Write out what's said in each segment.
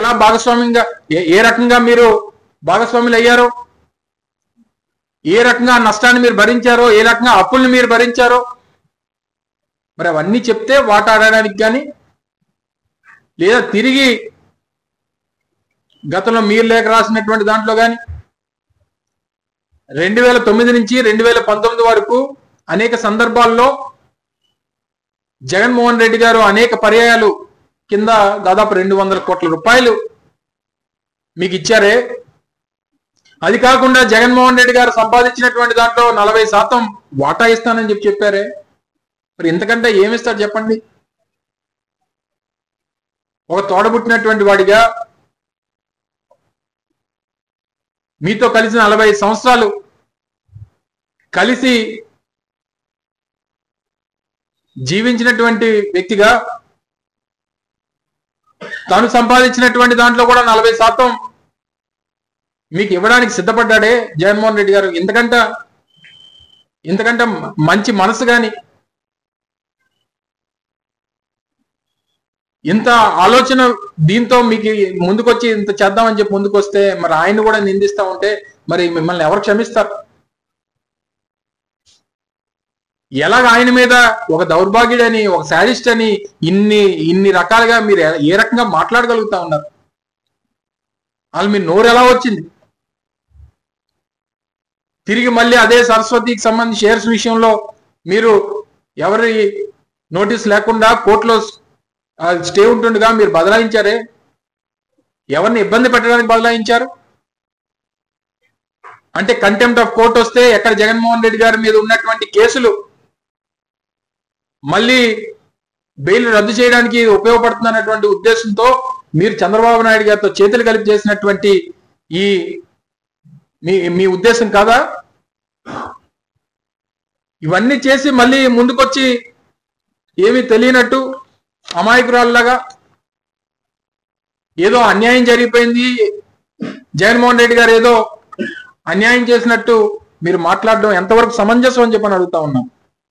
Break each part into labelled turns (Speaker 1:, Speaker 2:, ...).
Speaker 1: ఎలా భాగస్వామ్యంగా ఏ ఏ రకంగా మీరు భాగస్వాములు అయ్యారో ఏ రకంగా ఆ నష్టాన్ని మీరు భరించారో ఏ రకంగా అప్పుల్ని మీరు భరించారో మరి అవన్నీ చెప్తే వాటా ఆడడానికి కానీ లేదా తిరిగి గతంలో మీరు లేఖ రాసినటువంటి దాంట్లో కానీ రెండు వేల తొమ్మిది నుంచి రెండు వేల పంతొమ్మిది వరకు అనేక సందర్భాల్లో జగన్మోహన్ రెడ్డి గారు అనేక పర్యాయాలు కింద దాదాపు రెండు వందల కోట్ల రూపాయలు మీకు ఇచ్చారే అది కాకుండా జగన్మోహన్ రెడ్డి గారు సంపాదించినటువంటి దాంట్లో నలభై శాతం వాటా ఇస్తానని చెప్పి చెప్పారే మరి ఇంతకంటే ఏమిస్తారు చెప్పండి ఒక తోడబుట్టినటువంటి వాడిగా మీతో కలిసి నలభై సంవత్సరాలు కలిసి జీవించినటువంటి వ్యక్తిగా తాను సంపాదించినటువంటి దాంట్లో కూడా నలభై శాతం మీకు ఇవ్వడానికి సిద్ధపడ్డాడే జగన్మోహన్ రెడ్డి గారు ఇంతకంట ఇంతకంటే మంచి మనసు గాని ఇంత ఆలోచన దీంతో మీకు ముందుకొచ్చి ఇంత చేద్దామని చెప్పి ముందుకొస్తే మరి ఆయన కూడా నిందిస్తా ఉంటే మరి మిమ్మల్ని ఎవరు క్షమిస్తారు ఎలాగ ఆయన మీద ఒక దౌర్భాగ్యుడని ఒక శాడిస్ట్ అని ఇన్ని ఇన్ని రకాలుగా మీరు ఎ- ఏ రకంగా మాట్లాడగలుగుతా ఉన్నారు వాళ్ళు మీ నోరు ఎలా వచ్చింది తిరిగి మళ్ళీ అదే సరస్వతికి సంబంధించి షేర్స్ విషయంలో మీరు ఎవరి నోటీస్ లేకుండా కోర్టులో ఆ, స్టే ఉంటుండగా మీరు బదలాయించారే ఎవరిని ఇబ్బంది పెట్టడానికి బదలాయించారు అంటే కంటెంప్ట్ ఆఫ్ కోర్ట్ వస్తే ఎక్కడ జగన్మోహన్ రెడ్డి గారి మీద ఉన్నటువంటి కేసులు మళ్ళీ బెయిల్ రద్దు చేయడానికి ఇది ఉపయోగపడుతుందన్నటువంటి ఉద్దేశంతో మీరు చంద్రబాబు నాయుడు గారితో చేతులు కలిపి చేసినటువంటి ఈ మీ మీ ఉద్దేశం కాదా ఇవన్నీ చేసి మళ్ళీ ముందుకొచ్చి ఏమీ తెలియనట్టు అమాయకురాల్లాగా ఏదో అన్యాయం జరిగిపోయింది జగన్మోహన్ రెడ్డి గారు ఏదో అన్యాయం చేసినట్టు మీరు మాట్లాడడం ఎంతవరకు సమంజసం అని చెప్పని అడుగుతా ఉన్నాం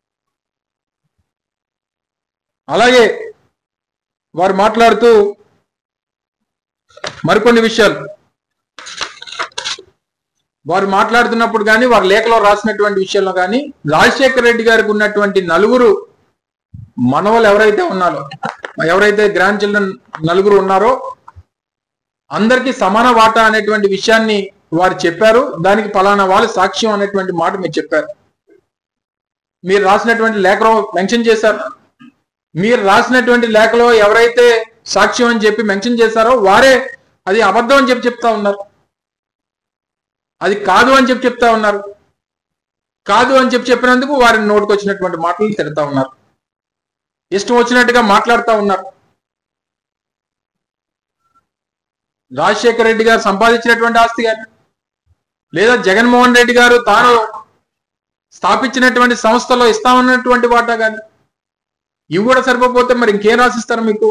Speaker 1: అలాగే వారు మాట్లాడుతూ మరికొన్ని విషయాలు వారు మాట్లాడుతున్నప్పుడు కానీ వారు లేఖలో రాసినటువంటి విషయంలో కానీ రాజశేఖర రెడ్డి గారికి ఉన్నటువంటి నలుగురు మనవలు ఎవరైతే ఉన్నారో ఎవరైతే గ్రాండ్ చిల్డ్రన్ నలుగురు ఉన్నారో అందరికీ సమాన వాటా అనేటువంటి విషయాన్ని వారు చెప్పారు దానికి ఫలానా వాళ్ళు సాక్ష్యం అనేటువంటి మాట మీరు చెప్పారు మీరు రాసినటువంటి లేఖలో మెన్షన్ చేశారు మీరు రాసినటువంటి లేఖలో ఎవరైతే సాక్ష్యం అని చెప్పి మెన్షన్ చేశారో వారే అది అబద్ధం అని చెప్పి చెప్తా ఉన్నారు అది కాదు అని చెప్పి చెప్తా ఉన్నారు కాదు అని చెప్పి చెప్పినందుకు వారిని నోటికి వచ్చినటువంటి మాటలు తిడతా ఉన్నారు ఇష్టం వచ్చినట్టుగా మాట్లాడుతూ ఉన్నారు రాజశేఖర రెడ్డి గారు సంపాదించినటువంటి ఆస్తి కానీ లేదా జగన్మోహన్ రెడ్డి గారు తాను స్థాపించినటువంటి సంస్థలో ఇస్తామన్నటువంటి వాటా కానీ ఇవి కూడా సరిపోతే మరి ఇంకేం రాసిస్తారు మీకు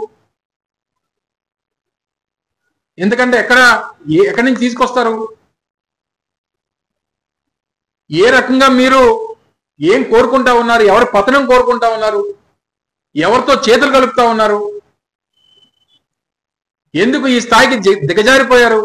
Speaker 1: ఎందుకంటే ఎక్కడ ఏ- ఎక్కడి నుంచి తీసుకొస్తారు ఏ రకంగా మీరు ఏం కోరుకుంటా ఉన్నారు ఎవరి పతనం కోరుకుంటా ఉన్నారు ఎవరితో చేతులు కలుపుతా ఉన్నారు ఎందుకు ఈ స్థాయికి జి- దిగజారిపోయారు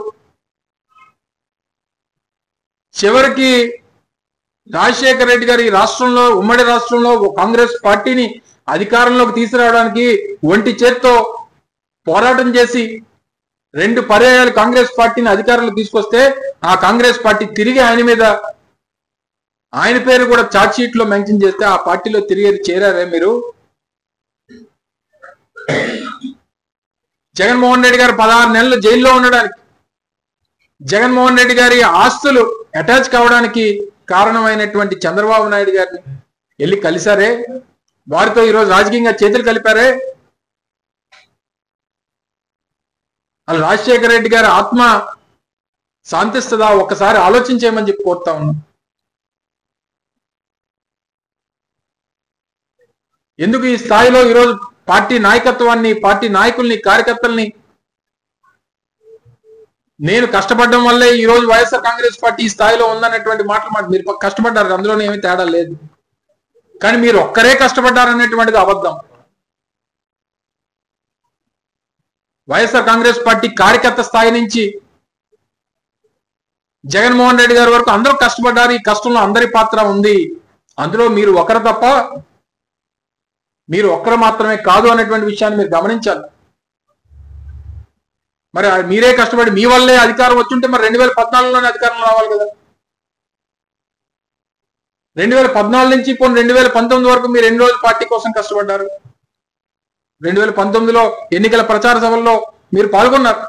Speaker 1: చివరికి రాజశేఖర రెడ్డి గారు ఈ రాష్ట్రంలో ఉమ్మడి రాష్ట్రంలో ఒక కాంగ్రెస్ పార్టీని అధికారంలోకి తీసుకురావడానికి ఒంటి చేత్తో పోరాటం చేసి రెండు పర్యాయాలు కాంగ్రెస్ పార్టీని అధికారంలో తీసుకొస్తే ఆ కాంగ్రెస్ పార్టీ తిరిగి ఆయన మీద ఆయన పేరు కూడా చార్జ్ షీట్ లో మెన్షన్ చేస్తే ఆ పార్టీలో తిరిగి చేరారే మీరు జగన్మోహన్ రెడ్డి గారు పదహారు నెలలు జైల్లో ఉండడానికి జగన్మోహన్ రెడ్డి గారి ఆస్తులు అటాచ్ కావడానికి కారణమైనటువంటి చంద్రబాబు నాయుడు గారిని వెళ్ళి కలిశారే వారితో ఈరోజు రాజకీయంగా చేతులు కలిపారే అలా రాజశేఖర రెడ్డి గారి ఆత్మ శాంతిస్తుందా ఒక్కసారి ఆలోచించేయమని చెప్పి కోరుతా ఉన్నాం ఎందుకు ఈ స్థాయిలో ఈరోజు పార్టీ నాయకత్వాన్ని పార్టీ నాయకుల్ని కార్యకర్తల్ని నేను కష్టపడడం వల్లే ఈ రోజు వైఎస్ఆర్ కాంగ్రెస్ పార్టీ ఈ స్థాయిలో ఉందన్నటువంటి మాటలు మాట మీరు కష్టపడ్డారు అందులోనే ఏమీ తేడా లేదు కానీ మీరు ఒక్కరే కష్టపడ్డారనేటువంటిది అబద్ధం వైఎస్ఆర్ కాంగ్రెస్ పార్టీ కార్యకర్త స్థాయి నుంచి జగన్మోహన్ రెడ్డి గారి వరకు అందరూ కష్టపడ్డారు ఈ కష్టంలో అందరి పాత్ర ఉంది అందులో మీరు ఒకరు తప్ప మీరు ఒక్కరు మాత్రమే కాదు అనేటువంటి విషయాన్ని మీరు గమనించాలి మరి ఆ మీరే కష్టపడి మీ వల్లే అధికారం వచ్చుంటే మరి రెండు వేల పద్నాలుగులోనే అధికారం రావాలి కదా రెండు వేల పద్నాలుగు నుంచి పోనీ రెండు వేల పంతొమ్మిది వరకు మీరు ఎన్ని రోజులు పార్టీ కోసం కష్టపడ్డారు రెండు వేల పంతొమ్మిదిలో ఎన్నికల ప్రచార సభల్లో మీరు పాల్గొన్నారు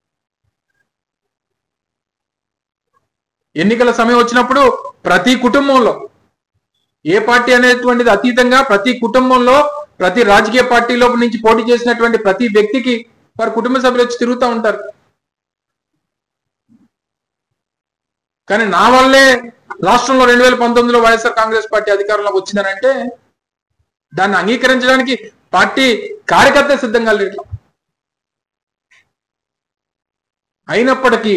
Speaker 1: ఎన్నికల సమయం వచ్చినప్పుడు ప్రతి కుటుంబంలో ఏ పార్టీ అనేటువంటిది అతీతంగా ప్రతి కుటుంబంలో ప్రతి రాజకీయ పార్టీలో నుంచి పోటీ చేసినటువంటి ప్రతి వ్యక్తికి వారి కుటుంబ సభ్యులు వచ్చి తిరుగుతూ ఉంటారు కానీ నా వల్లే రాష్ట్రంలో రెండు వేల పంతొమ్మిదిలో వైఎస్ఆర్ కాంగ్రెస్ పార్టీ అధికారంలోకి వచ్చిందనంటే దాన్ని అంగీకరించడానికి పార్టీ కార్యకర్త సిద్ధంగా లేరు అయినప్పటికీ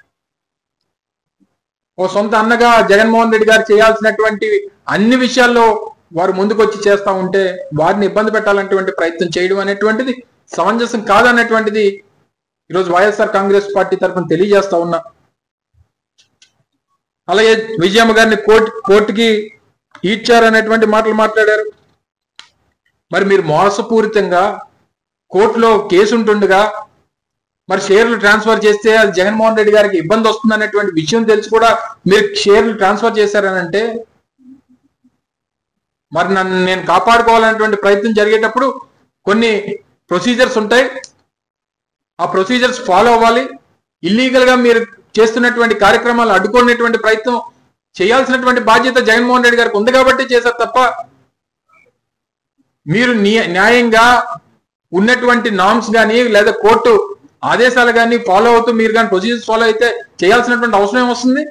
Speaker 1: ఓ సొంత అన్నగా జగన్మోహన్ రెడ్డి గారు చేయాల్సినటువంటి అన్ని విషయాల్లో వారు ముందుకు వచ్చి చేస్తా ఉంటే వారిని ఇబ్బంది పెట్టాలనేటువంటి ప్రయత్నం చేయడం అనేటువంటిది సమంజసం కాదనేటువంటిది ఈరోజు వైఎస్ఆర్ కాంగ్రెస్ పార్టీ తరఫున తెలియజేస్తా ఉన్నా అలాగే విజయమ్మ గారిని కోర్టు కోర్టుకి ఈడ్చారనేటువంటి మాటలు మాట్లాడారు మరి మీరు మోసపూరితంగా కోర్టులో కేసు ఉంటుండగా మరి షేర్లు ట్రాన్స్ఫర్ చేస్తే అది జగన్మోహన్ రెడ్డి గారికి ఇబ్బంది వస్తుంది అనేటువంటి విషయం తెలిసి కూడా మీరు షేర్లు ట్రాన్స్ఫర్ చేశారనంటే మరి నన్ను నేను కాపాడుకోవాలనేటువంటి ప్రయత్నం జరిగేటప్పుడు కొన్ని ప్రొసీజర్స్ ఉంటాయి ఆ ప్రొసీజర్స్ ఫాలో అవ్వాలి ఇల్లీగల్ గా మీరు చేస్తున్నటువంటి కార్యక్రమాలు అడ్డుకునేటువంటి ప్రయత్నం చేయాల్సినటువంటి బాధ్యత జగన్మోహన్ రెడ్డి గారికి ఉంది కాబట్టి చేశారు తప్ప మీరు న్యా- న్యాయంగా ఉన్నటువంటి నామ్స్ కానీ లేదా కోర్టు ఆదేశాలు కానీ ఫాలో అవుతూ మీరు కానీ ప్రొసీజర్స్ ఫాలో అయితే చేయాల్సినటువంటి అవసరం ఏమొస్తుంది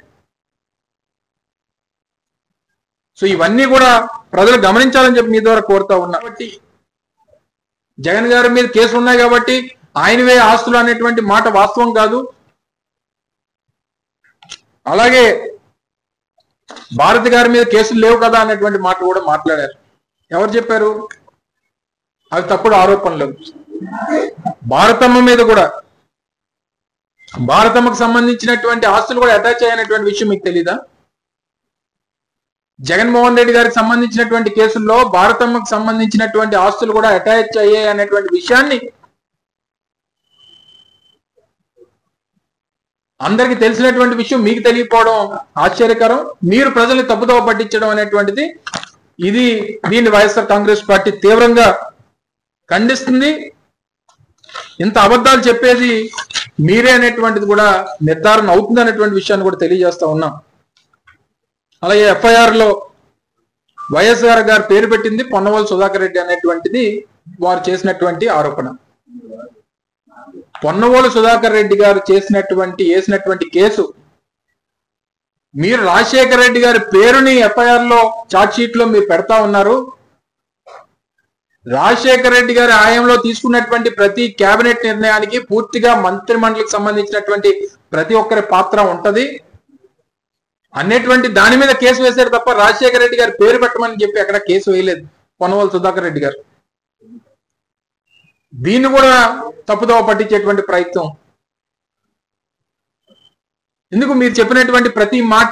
Speaker 1: సో ఇవన్నీ కూడా ప్రజలు గమనించాలని చెప్పి మీ ద్వారా కోరుతా ఉన్నా కాబట్టి జగన్ గారి మీద కేసులు ఉన్నాయి కాబట్టి ఆయనవే ఆస్తులు అనేటువంటి మాట వాస్తవం కాదు అలాగే భారతి గారి మీద కేసులు లేవు కదా అనేటువంటి మాట కూడా మాట్లాడారు ఎవరు చెప్పారు అవి తప్పుడు ఆరోపణలు భారతమ్మ మీద కూడా భారతమ్మకు సంబంధించినటువంటి ఆస్తులు కూడా అటాచ్ అయ్యానటువంటి విషయం మీకు తెలీదా జగన్మోహన్ రెడ్డి గారికి సంబంధించినటువంటి కేసుల్లో భారతమ్మకు సంబంధించినటువంటి ఆస్తులు కూడా అటాచ్ అయ్యాయి అనేటువంటి విషయాన్ని అందరికి తెలిసినటువంటి విషయం మీకు తెలియకపోవడం ఆశ్చర్యకరం మీరు ప్రజల్ని తప్పుదోవ పట్టించడం అనేటువంటిది ఇది దీన్ని వైఎస్ఆర్ కాంగ్రెస్ పార్టీ తీవ్రంగా ఖండిస్తుంది ఇంత అబద్ధాలు చెప్పేది మీరే అనేటువంటిది కూడా నిర్ధారణ అవుతుంది అనేటువంటి విషయాన్ని కూడా తెలియజేస్తా ఉన్నాం అలాగే ఎఫ్ఐఆర్ లో వైఎస్ఆర్ గారు పేరు పెట్టింది పొన్నవల్ సుధాకర్ రెడ్డి అనేటువంటిది వారు చేసినటువంటి ఆరోపణ పొన్నవోలు సుధాకర్ రెడ్డి గారు చేసినటువంటి వేసినటువంటి కేసు మీరు రాజశేఖర రెడ్డి గారి పేరుని ఎఫ్ఐఆర్ లో చార్జ్ షీట్ లో మీరు పెడతా ఉన్నారు రాజశేఖర రెడ్డి గారి ఆయంలో తీసుకున్నటువంటి ప్రతి కేబినెట్ నిర్ణయానికి పూర్తిగా మంత్రి మండలికి సంబంధించినటువంటి ప్రతి ఒక్కరి పాత్ర ఉంటది అనేటువంటి దాని మీద కేసు వేశారు తప్ప రాజశేఖర రెడ్డి గారి పేరు పెట్టమని చెప్పి అక్కడ కేసు వేయలేదు పొన్నవల్ సుధాకర్ రెడ్డి గారు దీన్ని కూడా తప్పుదోవ పట్టించేటువంటి ప్రయత్నం ఎందుకు మీరు చెప్పినటువంటి ప్రతి మాట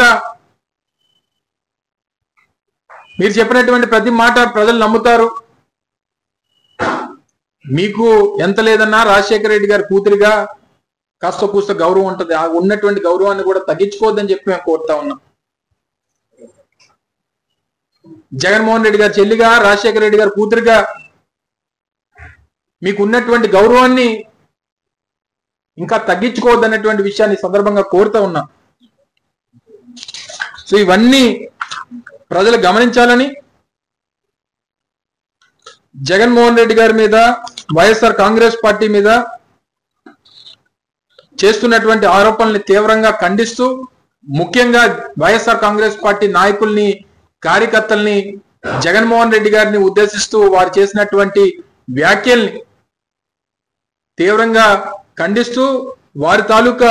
Speaker 1: మీరు చెప్పినటువంటి ప్రతి మాట ప్రజలు నమ్ముతారు మీకు ఎంత లేదన్నా రాజశేఖర రెడ్డి గారి కూతురిగా కాస్త కూస్త గౌరవం ఉంటది ఆ ఉన్నటువంటి గౌరవాన్ని కూడా తగ్గించుకోవద్దని చెప్పి మేము కోరుతా ఉన్నాం జగన్మోహన్ రెడ్డి గారి చెల్లిగా రాజశేఖర రెడ్డి గారి కూతురిగా మీకు ఉన్నటువంటి గౌరవాన్ని ఇంకా తగ్గించుకోవద్దన్నటువంటి విషయాన్ని ఈ సందర్భంగా కోరుతా ఉన్నా సో ఇవన్నీ ప్రజలు గమనించాలని జగన్మోహన్ రెడ్డి గారి మీద వైఎస్ఆర్ కాంగ్రెస్ పార్టీ మీద చేస్తున్నటువంటి ఆరోపణల్ని తీవ్రంగా ఖండిస్తూ ముఖ్యంగా వైఎస్ఆర్ కాంగ్రెస్ పార్టీ నాయకుల్ని కార్యకర్తల్ని జగన్మోహన్ రెడ్డి గారిని ఉద్దేశిస్తూ వారు చేసినటువంటి వ్యాఖ్యల్ని తీవ్రంగా ఖండిస్తూ వారి తాలూకా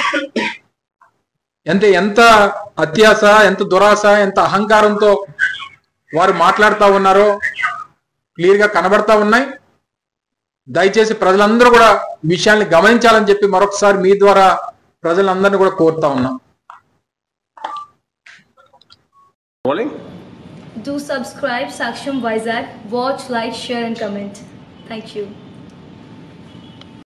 Speaker 1: ఎంత ఎంత అత్యాస ఎంత దురాశ ఎంత అహంకారంతో వారు మాట్లాడుతూ ఉన్నారో క్లియర్ గా కనబడతా ఉన్నాయి దయచేసి ప్రజలందరూ కూడా ఈ విషయాన్ని గమనించాలని చెప్పి మరొకసారి మీ ద్వారా ప్రజలందరినీ కూడా కోరుతా ఉన్నాం
Speaker 2: Rolling?
Speaker 3: Do subscribe Saksham Vizag. Watch, like, share, and comment. Thank you.